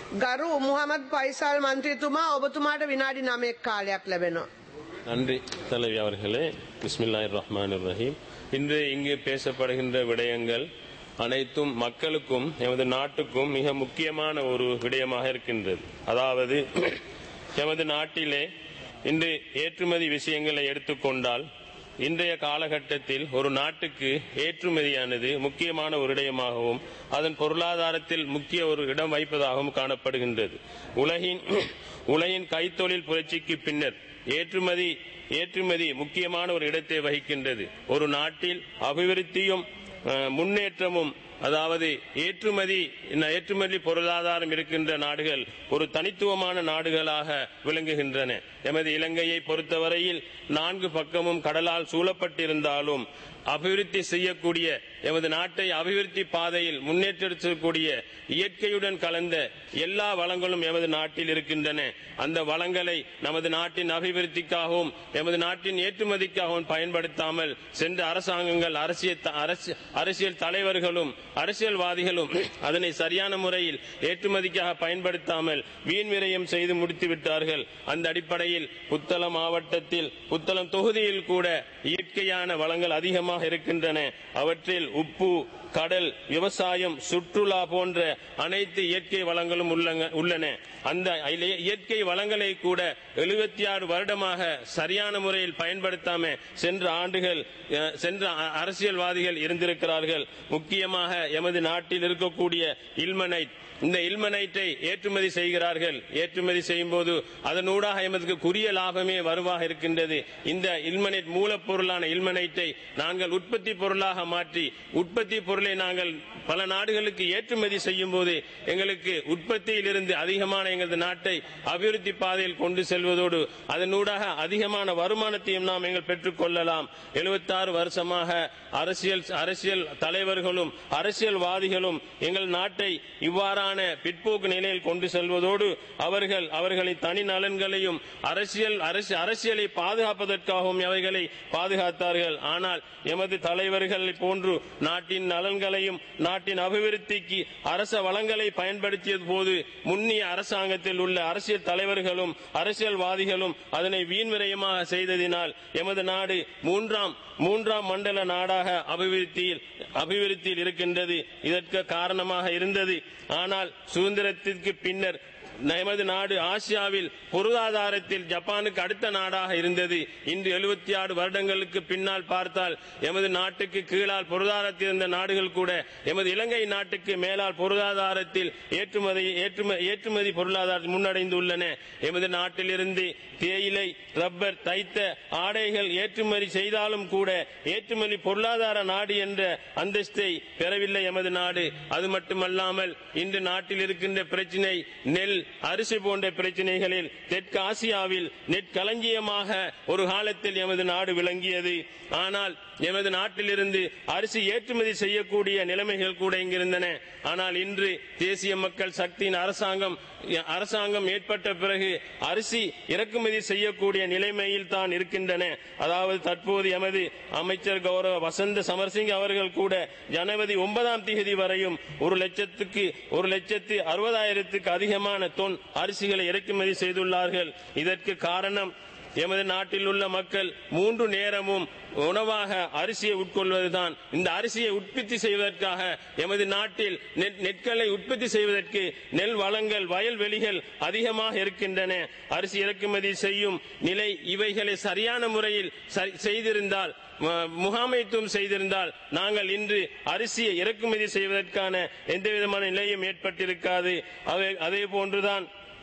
ගරු මුහමද් පයිසල් මන්ත්‍රීතුමා ඔබතුමාට විනාඩි නමෙක් කාලයක් ලැබෙනවා. நன்றி தலைவி அவர்களே பிஸ்மில்லாஹிர் ரஹ்மானிர் ரஹீம் இன்று இங்கு பேசப்படுகின்ற விடயங்கள் அனைத்தும் மக்களுக்கும் எமது நாட்டுக்கும் மிக முக்கியமான ஒரு விடயமாக இருக்கின்றது அதாவது எமது நாட்டிலே இன்று ஏற்றுமதி விஷயங்களை எடுத்துக்கொண்டால் இன்றைய காலகட்டத்தில் ஒரு நாட்டுக்கு ஏற்றுமதியானது முக்கியமான ஒரு விடயமாகவும் அதன் பொருளாதாரத்தில் முக்கிய ஒரு இடம் வைப்பதாகவும் காணப்படுகின்றது உலகின் உலகின் கைத்தொழில் புரட்சிக்கு பின்னர் ஏற்றுமதி ஏற்றுமதி முக்கியமான ஒரு இடத்தை வகிக்கின்றது ஒரு நாட்டில் அபிவிருத்தியும் அஹ், முன்னேற்றமும் அதாவது ஏற்றுமதி இந்த ஏற்றுமதி பொருளாதாரம் இருக்கின்ற நாடுகள் ஒரு தனித்துவமான நாடுகளாக விளங்குகின்றன எமது இலங்கையை பொறுத்தவரையில் நான்கு பக்கமும் கடலால் சூழப்பட்டிருந்தாலும் அபிவிருத்தி செய்யக்கூடிய எமது நாட்டை அபிவிருத்தி பாதையில் முன்னேற்றக்கூடிய இயற்கையுடன் கலந்த எல்லா வளங்களும் எமது நாட்டில் இருக்கின்றன அந்த வளங்களை நமது நாட்டின் அபிவிருத்திக்காகவும் எமது நாட்டின் ஏற்றுமதிக்காகவும் பயன்படுத்தாமல் சென்ற அரசாங்கங்கள் அரசியல் த- அரசு- அரசியல் தலைவர்களும் அரசியல்வாதிகளும் அதனை சரியான முறையில் ஏற்றுமதிக்காக பயன்படுத்தாமல் வீண் விரயம் செய்து முடித்து விட்டார்கள் அந்த அடிப்படையில் புத்தளம் மாவட்டத்தில் புத்தளம் தொகுதியில் கூட இயற்கையான வளங்கள் அதிகமாக இருக்கின்றன அவற்றில் உப்பு கடல் விவசாயம் சுற்றுலா போன்ற அனைத்து இயற்கை வளங்களும் உள்ளங்க- உள்ளன அந்த இல- இயற்கை வளங்களை கூட எழுபத்தி ஆறு வருடமாக சரியான முறையில் பயன்படுத்தாம சென்ற ஆண்டுகள் அஹ், சென்ற அ- அரசியல்வாதிகள் இருந்திருக்கிறார்கள் முக்கியமாக எமது நாட்டில் இருக்கக்கூடிய இல்மனைட் இந்த இல்மனைட்டை ஏற்றுமதி செய்கிறார்கள் ஏற்றுமதி செய்யும் போது அதனூடாக எமதுக்கு குறிய லாபமே வருவாக இருக்கின்றது இந்த இல்மனைட் மூலப்பொருளான இல்மனைட்டை நாங்கள் உற்பத்தி பொருளாக மாற்றி உற்பத்தி பொருளை நாங்கள் பல நாடுகளுக்கு ஏற்றுமதி செய்யும் போது எங்களுக்கு உற்பத்தியில் இருந்து அதிகமான எங்களது நாட்டை அபிவிருத்தி பாதையில் கொண்டு செல்வதோடு அதனூடாக அதிகமான வருமானத்தையும் நாம் எங்கள் பெற்றுக் கொள்ளலாம் எழுபத்தாறு வருஷமாக அரசியல் அரசியல் தலைவர்களும் அரசியல்வாதிகளும் எங்கள் நாட்டை இவ்வாறான பிற்போக்கு நிலையில் கொண்டு செல்வதோடு அவர்கள் அவர்களின் தனி நலன்களையும் அரசியல் அரசு- அரசியலை பாதுகாப்பதற்காகவும் அவைகளை பாதுகாத்தார்கள் ஆனால் எமது தலைவர்கள் போன்று நாட்டின் நலன்களையும் நாட்டின் அபிவிருத்திக்கு அரச வளங்களை பயன்படுத்தியது போது முன்னிய அரசாங்கத்தில் உள்ள அரசியல் தலைவர்களும் அரசியல்வாதிகளும் அதனை வீண்விரயமாக செய்ததினால் எமது நாடு மூன்றாம் மூன்றாம் மண்டல நாடாக அபிவிருத்தியில் அபிவிருத்தியில் இருக்கின்றது இதற்கு காரணமாக இருந்தது ஆனால் சுதந்திரத்திற்கு பின்னர் எமது நாடு ஆசியாவில் பொருளாதாரத்தில் ஜப்பானுக்கு அடுத்த நாடாக இருந்தது இன்று எழுபத்தி ஆறு வருடங்களுக்கு பின்னால் பார்த்தால் எமது நாட்டுக்கு கீழால் பொருளாதாரத்தில் இருந்த நாடுகள் கூட எமது இலங்கை நாட்டுக்கு மேலால் பொருளாதாரத்தில் ஏற்றுமதி ஏற்றுமதி ஏற்றுமதி பொருளாதாரத்தில் முன்னடைந்துள்ளன எமது நாட்டிலிருந்து தேயிலை ரப்பர் தைத்த ஆடைகள் ஏற்றுமதி செய்தாலும் கூட ஏற்றுமதி பொருளாதார நாடு என்ற அந்தஸ்தை பெறவில்லை எமது நாடு அது மட்டுமல்லாமல் இன்று நாட்டில் இருக்கின்ற பிரச்சினை நெல் அரிசி போன்ற பிரச்சனைகளில் தெற்கு ஆசியாவில் நெற்களஞ்சியமாக ஒரு காலத்தில் எமது நாடு விளங்கியது ஆனால் எமது நாட்டிலிருந்து அரிசி ஏற்றுமதி செய்யக்கூடிய நிலைமைகள் கூட இங்கிருந்தன ஆனால் இன்று தேசிய மக்கள் சக்தியின் அரசாங்கம் அரசாங்கம் ஏற்பட்ட பிறகு அரிசி இறக்குமதி செய்யக்கூடிய நிலைமையில் தான் இருக்கின்றன அதாவது தற்போது எமது அமைச்சர் கௌரவ வசந்த சமர்சிங் அவர்கள் கூட ஜனவரி ஒன்பதாம் தேதி வரையும் ஒரு லட்சத்துக்கு ஒரு லட்சத்து அறுபதாயிரத்துக்கு அதிகமான தொன் அரிசிகளை இறக்குமதி செய்துள்ளார்கள் இதற்கு காரணம் எமது நாட்டில் உள்ள மக்கள் மூன்று நேரமும் உணவாக அரிசியை உட்கொள்வதுதான் இந்த அரிசியை உற்பத்தி செய்வதற்காக எமது நாட்டில் நெற்- நெற்களை உற்பத்தி செய்வதற்கு நெல் வளங்கள் வயல்வெளிகள் அதிகமாக இருக்கின்றன அரிசி இறக்குமதி செய்யும் நிலை இவைகளை சரியான முறையில் சரி- செய்திருந்தால் ம- முகாமைத்துவம் செய்திருந்தால் நாங்கள் இன்று அரிசியை இறக்குமதி செய்வதற்கான எந்த விதமான நிலையும் ஏற்பட்டிருக்காது அவை- அதே போன்றுதான்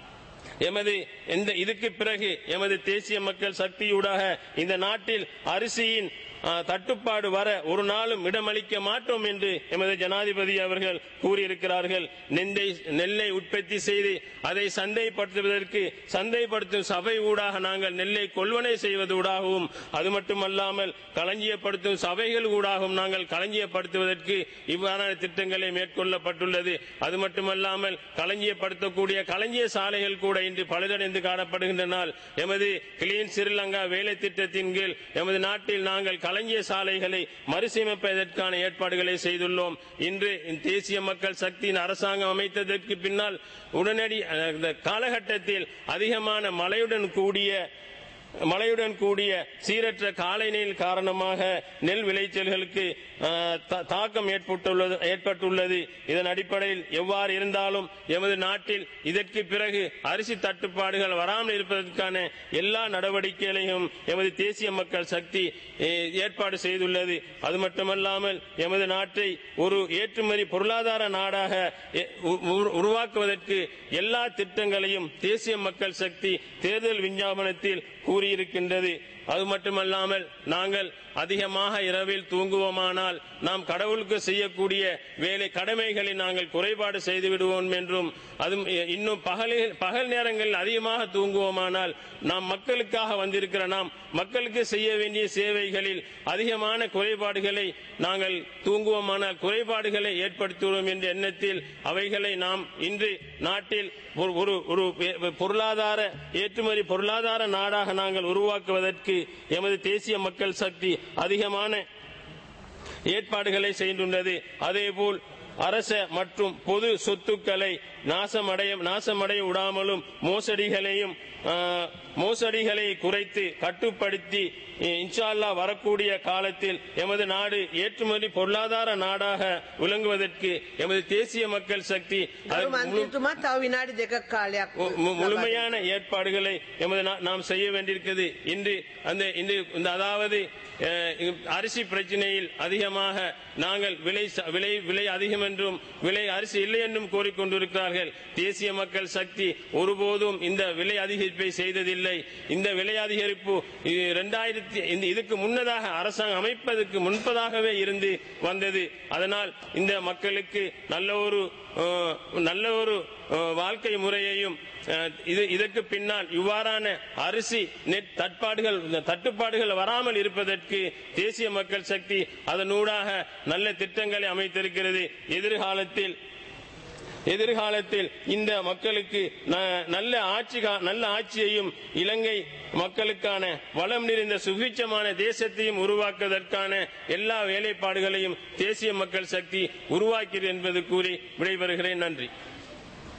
எமது இந்த இதுக்கு பிறகு எமது தேசிய மக்கள் சக்தியூடாக இந்த நாட்டில் அரிசியின் ஆ, தட்டுப்பாடு வர ஒரு நாளும் இடமளிக்க மாட்டோம் என்று எமது ஜனாதிபதி அவர்கள் கூறியிருக்கிறார்கள் நெந்தை நெல்லை உற்பத்தி செய்து அதை சந்தைப்படுத்துவதற்கு சந்தைப்படுத்தும் சபை ஊடாக நாங்கள் நெல்லை கொள்வனை செய்வதூடாகவும் அது மட்டுமல்லாமல் களஞ்சியப்படுத்தும் சபைகள் ஊடாகவும் நாங்கள் களஞ்சியப்படுத்துவதற்கு இவ்வாறான திட்டங்களை மேற்கொள்ளப்பட்டுள்ளது அது மட்டுமல்லாமல் களஞ்சியப்படுத்தக்கூடிய களஞ்சிய சாலைகள் கூட இன்று பழுதடைந்து காணப்படுகின்றனால் எமது கிளீன் ஸ்ரீலங்கா வேலை திட்டத்தின் கீழ் எமது நாட்டில் நாங்கள் களஞ்சிய சாலைகளை மறுசீரமைப்பதற்கான ஏற்பாடுகளை செய்துள்ளோம் இன்று தேசிய மக்கள் சக்தியின் அரசாங்கம் அமைத்ததற்கு பின்னால் உடனடி அஹ், இந்த காலகட்டத்தில் அதிகமான மழையுடன் கூடிய மழையுடன் கூடிய சீரற்ற காலநிலை காரணமாக நெல் விளைச்சல்களுக்கு அஹ், தா- தாக்கம் ஏற்பட்டுள்ளது ஏற்பட்டுள்ளது இதன் அடிப்படையில் எவ்வாறு இருந்தாலும் எமது நாட்டில் இதற்கு பிறகு அரிசி தட்டுப்பாடுகள் வராமல் இருப்பதற்கான எல்லா நடவடிக்கைகளையும் எமது தேசிய மக்கள் சக்தி அஹ், ஏற்பாடு செய்துள்ளது அது மட்டுமல்லாமல் எமது நாட்டை ஒரு ஏற்றுமதி பொருளாதார நாடாக எ- உ- உரு- உருவாக்குவதற்கு எல்லா திட்டங்களையும் தேசிய மக்கள் சக்தி தேர்தல் விஞ்ஞாபனத்தில் கூறியிருக்கின்றது அது மட்டுமல்லாமல் நாங்கள் அதிகமாக இரவில் தூங்குவோமானால் நாம் கடவுளுக்கு செய்யக்கூடிய வேலை கடமைகளை நாங்கள் குறைபாடு செய்து விடுவோம் என்றும் அதுவும் இ- இன்னும் பகலில் பகல் நேரங்களில் அதிகமாக தூங்குவோமானால் நாம் மக்களுக்காக வந்திருக்கிற நாம் மக்களுக்கு செய்ய வேண்டிய சேவைகளில் அதிகமான குறைபாடுகளை நாங்கள் தூங்குவோமானால் குறைபாடுகளை ஏற்படுத்துவோம் என்ற எண்ணத்தில் அவைகளை நாம் இன்று நாட்டில் ஒரு ஒரு ஒரு வே- பொருளாதார ஏற்றுமதி பொருளாதார நாடாக நாங்கள் உருவாக்குவதற்கு எமது தேசிய மக்கள் சக்தி அதிகமான ஏற்பாடுகளை செய்துள்ளது அதேபோல் அரச மற்றும் பொது சொத்துக்களை நாசமடைய நாசமடைய விடாமலும் மோசடிகளையும் ஆ, மோசடிகளை குறைத்து கட்டுப்படுத்தி இ- இன்ஷா அல்லாஹ் வரக்கூடிய காலத்தில் எமது நாடு ஏற்றுமதி பொருளாதார நாடாக விளங்குவதற்கு எமது தேசிய மக்கள் சக்தி ගරු அதற்கு முழு- මන්ත්‍රීතුමා තව විනාඩි දෙකක් කාලයක් மு- மு- முழுமையான ஏற்பாடுகளை எமது நா- நாம் செய்ய வேண்டியிருக்கிறது இன்று அந்த இன்று இந்த அதாவது அஹ், இ- அரிசி பிரச்சனையில் அதிகமாக நாங்கள் விலை ச- விலை விலை அதிகம் என்றும் விலை அரிசி இல்லை என்றும் கூறிக்கொண்டிருக்கிறார்கள் தேசிய மக்கள் சக்தி ஒருபோதும் இந்த விலை அதிகரிப்பை செய்ததில்லை இந்த விலை அதிகரிப்பு இரண்டாயிரத்தி இதுக்கு முன்னதாக அரசாங்கம் அமைப்பதற்கு முன்பதாகவே இருந்து வந்தது அதனால் இந்த மக்களுக்கு நல்ல ஒரு அஹ், நல்ல ஒரு அஹ், வாழ்க்கை முறையையும் அஹ், இது இதற்கு பின்னால் இவ்வாறான அரிசி நெட் தட்பாடுகள் தட்டுப்பாடுகள் வராமல் இருப்பதற்கு தேசிய மக்கள் சக்தி அதனூடாக நல்ல திட்டங்களை அமைத்திருக்கிறது எதிர்காலத்தில் எதிர்காலத்தில் இந்த மக்களுக்கு ந- நல்ல ஆட்சி கா- நல்ல ஆட்சியையும் இலங்கை மக்களுக்கான வளம் நிறைந்த சுபிட்சமான தேசத்தையும் உருவாக்குவதற்கான எல்லா வேலைப்பாடுகளையும் தேசிய மக்கள் சக்தி உருவாக்கிறது என்பது கூறி விடைபெறுகிறேன் நன்றி